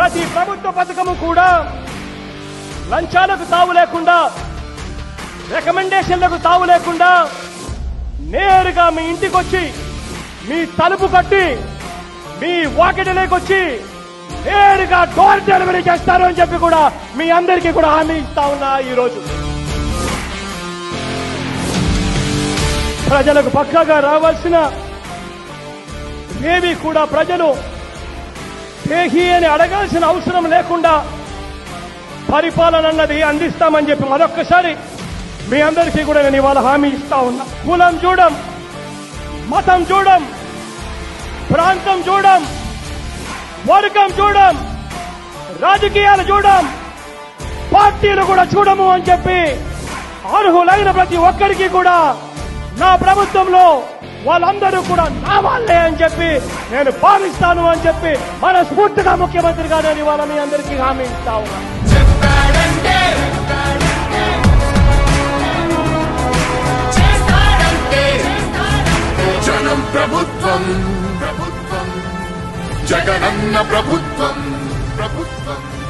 ప్రతి ప్రభుత్వ పథకము కూడా లంచాలకు తావు లేకుండా రికమెండేషన్లకు తావు లేకుండా నేరుగా మీ ఇంటికి వచ్చి మీ తలుపు కట్టి మీ వాకిటిలోకి వచ్చి నేరుగా డోర్ డెలివరీ చేస్తారు అని చెప్పి కూడా మీ అందరికీ కూడా హామీ ఇస్తా ఉన్నా ఈ రోజు ప్రజలకు పక్కగా రావాల్సిన ఏవి కూడా ప్రజలు దేహి అని అడగాల్సిన అవసరం లేకుండా పరిపాలన అన్నది అందిస్తామని చెప్పి మరొక్కసారి మీ అందరికీ కూడా నేను ఇవాళ హామీ ఇస్తా ఉన్నా కులం చూడం మతం చూడం ప్రాంతం చూడం వర్గం చూడం రాజకీయాలు చూడం పార్టీలు కూడా చూడము అని చెప్పి అర్హులైన ప్రతి ఒక్కరికి కూడా నా ప్రభుత్వంలో వాళ్ళందరూ కూడా నా వాళ్ళే అని చెప్పి నేను భావిస్తాను అని చెప్పి మనస్ఫూర్తిగా ముఖ్యమంత్రిగా నేను ఇవాళ మీ అందరికీ హామీ ఇస్తా ఉన్నాను చెప్పాడంటే చేస్తాడంటే జనం ప్రభుత్వం ప్రభుత్వం జగనన్న ప్రభుత్వం ప్రభుత్వం